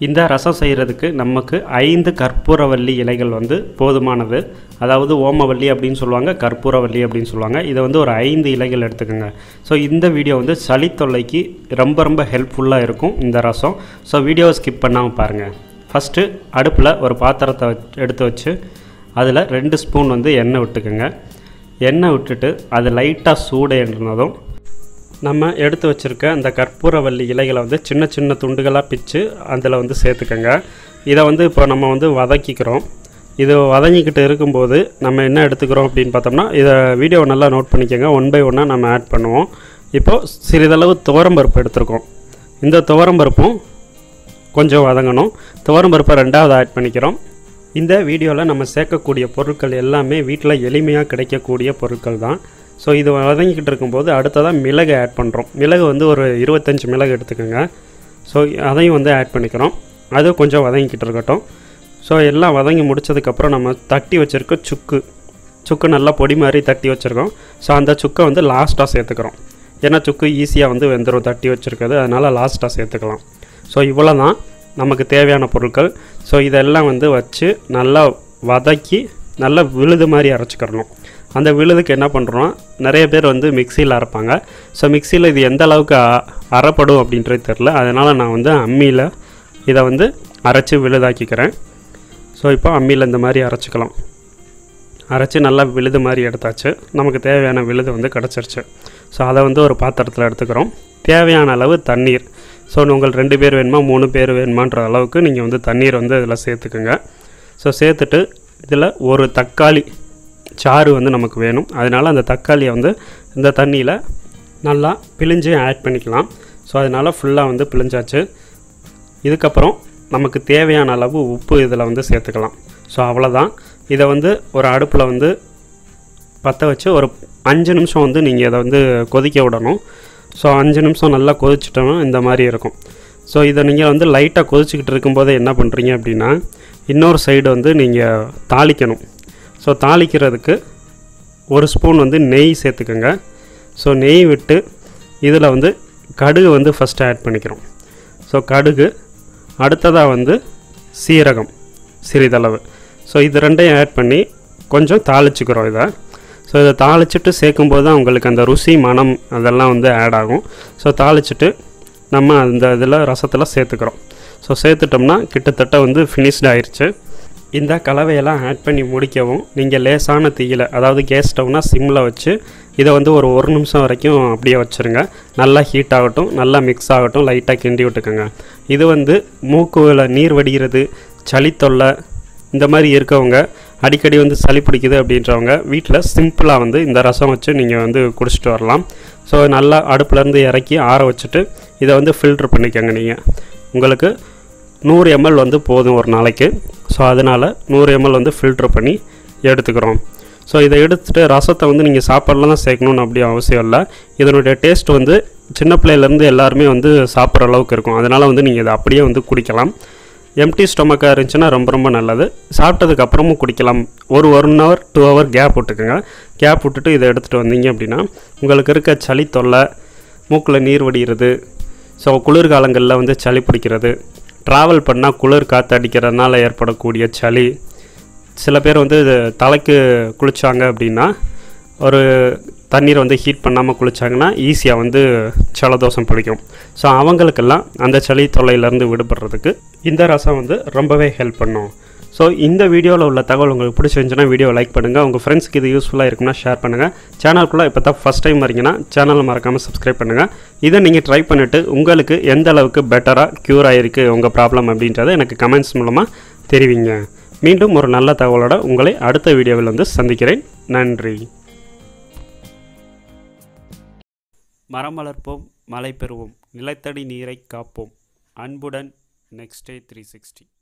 இந்த ரசம் செய்கிறதுக்கு நமக்கு ஐந்து கற்பூரவல்லி இலைகள் வந்து போதுமானது அதாவது ஓமவல்லி அப்படின்னு சொல்லுவாங்க கற்பூரவல்லி அப்படின்னு சொல்லுவாங்க இதை வந்து ஒரு ஐந்து இலைகள் எடுத்துக்கோங்க ஸோ இந்த வீடியோ வந்து சளி தொல்லைக்கு ரொம்ப ரொம்ப ஹெல்ப்ஃபுல்லாக இருக்கும் இந்த ரசம் ஸோ வீடியோவை ஸ்கிப் பண்ணாமல் பாருங்கள் ஃபஸ்ட்டு அடுப்பில் ஒரு பாத்திரத்தை வச்சு- எடுத்து வச்சு அதில் ரெண்டு ஸ்பூன் வந்து எண்ணெய் விட்டுக்குங்க எண்ணெய் விட்டுட்டு அது லைட்டாக சூடு ஏறினதும் நம்ம எடுத்து வச்சுருக்க அந்த கற்பூரவல்லி இலைகளை வந்து சின்ன சின்ன துண்டுகளாக பிச்சு அதில் வந்து சேர்த்துக்கோங்க இதை வந்து இப்போ நம்ம வந்து வதக்கிக்கிறோம் இது வதங்கிக்கிட்டு இருக்கும்போது நம்ம என்ன எடுத்துக்கிறோம் அப்படின்னு பார்த்தோம்னா இதை வீடியோவை நல்லா நோட் பண்ணிக்கோங்க ஒன் பை ஒன்னாக நம்ம ஆட் பண்ணுவோம் இப்போது சிறிதளவு துவரம்பருப்பு எடுத்திருக்கோம் இந்த துவரம்பருப்பும் கொஞ்சம் வதங்கணும் துவரம்பருப்பை ரெண்டாவது ஆட் பண்ணிக்கிறோம் இந்த வீடியோவில் நம்ம சேர்க்கக்கூடிய பொருட்கள் எல்லாமே வீட்டில் எளிமையாக கிடைக்கக்கூடிய பொருட்கள் தான் ஸோ இது வதங்கிக்கிட்டு இருக்கும்போது அடுத்ததாக மிளகு ஆட் பண்ணுறோம் மிளகு வந்து ஒரு இருபத்தஞ்சி மிளகு எடுத்துக்கோங்க ஸோ அதையும் வந்து ஆட் பண்ணிக்கிறோம் அது கொஞ்சம் வதங்கிக்கிட்டு இருக்கட்டும் ஸோ எல்லாம் வதங்கி முடிச்சதுக்கப்புறம் நம்ம தட்டி வச்சுருக்க சுக்கு சுக்கு நல்லா பொடி மாதிரி தட்டி வச்சுருக்கோம் ஸோ அந்த சுக்கை வந்து லாஸ்ட்டாக சேர்த்துக்கிறோம் ஏன்னா சுக்கு ஈஸியாக வந்து வெந்துடும் தட்டி வச்சுருக்கிறது அதனால் லாஸ்ட்டாக சேர்த்துக்கலாம் ஸோ இவ்வளோ தான் நமக்கு தேவையான பொருட்கள் ஸோ இதெல்லாம் வந்து வச்சு நல்லா வதக்கி நல்லா விழுது மாதிரி அரைச்சிக்கிறணும் அந்த விழுதுக்கு என்ன பண்ணுறோம் நிறைய பேர் வந்து மிக்சியில் அரைப்பாங்க ஸோ மிக்சியில் இது எந்த அளவுக்கு அ- அரைப்படும் அப்படின்றது தெரில அதனால் நான் வந்து அம்மியில் இதை வந்து அரைச்சி விழுதாக்கிக்கிறேன் ஸோ இப்போ அம்மியில் இந்த மாதிரி அரைச்சிக்கலாம் அரைச்சி நல்லா விழுது மாதிரி எடுத்தாச்சு நமக்கு தேவையான விழுது வந்து கிடச்சிருச்சு ஸோ அதை வந்து ஒரு பாத்திரத்தில் எடுத்துக்கிறோம் தேவையான அளவு தண்ணீர் ஸோ உங்கள் ரெண்டு பேர் வேணுமா மூணு பேர் வேணுமான்ற அளவுக்கு நீங்கள் வந்து தண்ணீர் வந்து இதில் சேர்த்துக்குங்க ஸோ சேர்த்துட்டு இதில் ஒரு தக்காளி சாறு வந்து நமக்கு வேணும் அதனால் அந்த தக்காளியை வந்து இந்த தண்ணியில் நல்லா பிழிஞ்சு ஆட் பண்ணிக்கலாம் ஸோ அதனால் ஃபுல்லாக வந்து பிழிஞ்சாச்சு இதுக்கப்புறம் நமக்கு தேவையான அளவு உப்பு இதில் வந்து சேர்த்துக்கலாம் ஸோ அவ்வளோதான் இதை வந்து ஒரு அடுப்பில் வந்து பற்ற வச்சு ஒரு அஞ்சு நிமிஷம் வந்து நீங்கள் இதை வந்து கொதிக்க விடணும் ஸோ அஞ்சு நிமிஷம் நல்லா கொதிச்சிட்டோம்னா இந்த மாதிரி இருக்கும் ஸோ இதை நீங்கள் வந்து லைட்டாக கொதிச்சுக்கிட்டு இருக்கும்போது என்ன பண்ணுறீங்க அப்படின்னா இன்னொரு சைடு வந்து நீங்கள் தாளிக்கணும் ஸோ தாளிக்கிறதுக்கு ஒரு ஸ்பூன் வந்து நெய் சேர்த்துக்கோங்க ஸோ நெய் விட்டு இதில் வந்து கடுகு வந்து ஃபஸ்ட்டு ஆட் பண்ணிக்கிறோம் ஸோ கடுகு அடுத்ததாக வந்து சீரகம் சிறிதளவு ஸோ இது ரெண்டையும் ஆட் பண்ணி கொஞ்சம் தாளிச்சுக்கிறோம் இதை ஸோ இதை தாளிச்சிட்டு சேர்க்கும்போது தான் உங்களுக்கு அந்த ருசி மனம் அதெல்லாம் வந்து ஆட் ஆகும் ஸோ தாளிச்சிட்டு நம்ம அந்த இதில் ரசத்தில் சேர்த்துக்கிறோம் ஸோ சேர்த்துட்டோம்னா கிட்டத்தட்ட வந்து ஃபினிஷ்ட் ஆயிருச்சு இந்த கலவையெல்லாம் ஆட் பண்ணி முடிக்கவும் நீங்கள் லேசான தீயில அதாவது கேஸ் ஸ்டவ்னா சிம்மில் வச்சு இதை வந்து ஒரு ஒரு நிமிஷம் வரைக்கும் அப்படியே வச்சுருங்க நல்லா ஹீட் ஆகட்டும் நல்லா மிக்ஸ் ஆகட்டும் லைட்டாக கிண்டி விட்டுக்கோங்க இது வந்து மூக்குல நீர் வடிகிறது சளி தொல்லை இந்த மாதிரி இருக்கவங்க அடிக்கடி வந்து சளி பிடிக்குது அப்படின்றவங்க வீட்டில் சிம்பிளாக வந்து இந்த ரசம் வச்சு நீங்கள் வந்து குடிச்சிட்டு வரலாம் ஸோ நல்லா அடுப்புலேருந்து இறக்கி ஆற வச்சுட்டு இதை வந்து ஃபில்ட்ரு பண்ணிக்கோங்க நீங்கள் உங்களுக்கு நூறு எம்எல் வந்து போதும் ஒரு நாளைக்கு ஸோ அதனால் நூறு எம்எல் வந்து ஃபில்ட்ரு பண்ணி எடுத்துக்கிறோம் ஸோ இதை எடுத்துகிட்டு ரசத்தை வந்து நீங்கள் சாப்பாடில் தான் சேர்க்கணும்னு அப்படி அவசியம் இல்லை இதனுடைய டேஸ்ட் வந்து சின்ன பிள்ளையிலேருந்து எல்லாருமே வந்து சாப்பிட்ற அளவுக்கு இருக்கும் அதனால் வந்து நீங்கள் இதை அப்படியே வந்து குடிக்கலாம் எம்டி ஸ்டொமக்காக இருந்துச்சுன்னா ரொம்ப ரொம்ப நல்லது சாப்பிட்டதுக்கு அப்புறமும் குடிக்கலாம் ஒரு one hour two hour gap விட்டுக்குங்க கேப் விட்டுட்டு இதை எடுத்துகிட்டு வந்தீங்க அப்படின்னா உங்களுக்கு இருக்க சளி தொல்லை மூக்கில் நீர் வடிகிறது ஸோ குளிர்காலங்களில் வந்து சளி பிடிக்கிறது ட்ராவல் பண்ணால் குளிர் காற்று அடிக்கிறதுனால ஏற்படக்கூடிய சளி சில பேர் வந்து இது தலைக்கு குளித்தாங்க அப்படின்னா ஒரு தண்ணீரை வந்து ஹீட் பண்ணாமல் குளித்தாங்கன்னா ஈஸியாக வந்து ஜலதோஷம் பிடிக்கும் ஸோ அவங்களுக்கெல்லாம் அந்த சளி தொல்லையிலேருந்து விடுபடுறதுக்கு இந்த ரசம் வந்து ரொம்பவே ஹெல்ப் பண்ணும் ஸோ இந்த வீடியோவில் உள்ள தகவல் உங்களுக்கு பிடிச்சிருந்துச்சுன்னா வீடியோ லைக் பண்ணுங்கள் உங்கள் ஃப்ரெண்ட்ஸ்க்கு இது யூஸ்ஃபுல்லாக இருக்குன்னா ஷேர் பண்ணுங்கள் சேனலுக்குள்ளே இப்போ தான் ஃபஸ்ட் டைம் வரீங்கன்னா சேனலை மறக்காமல் சப்ஸ்கிரைப் பண்ணுங்கள் இதை நீங்கள் ட்ரை பண்ணிவிட்டு உங்களுக்கு எந்த அளவுக்கு பெட்டராக க்யூர் ஆகிருக்கு உங்கள் ப்ராப்ளம் அப்படின்றத எனக்கு கமெண்ட்ஸ் மூலமாக தெரிவிங்க மீண்டும் ஒரு நல்ல தகவலோட உங்களை அடுத்த வீடியோவில் வந்து சந்திக்கிறேன் நன்றி மரம் வளர்ப்போம் மழை பெறுவோம் நிலத்தடி நீரை காப்போம் அன்புடன் நெக்ஸ்ட் டே த்ரீ சிக்ஸ்டி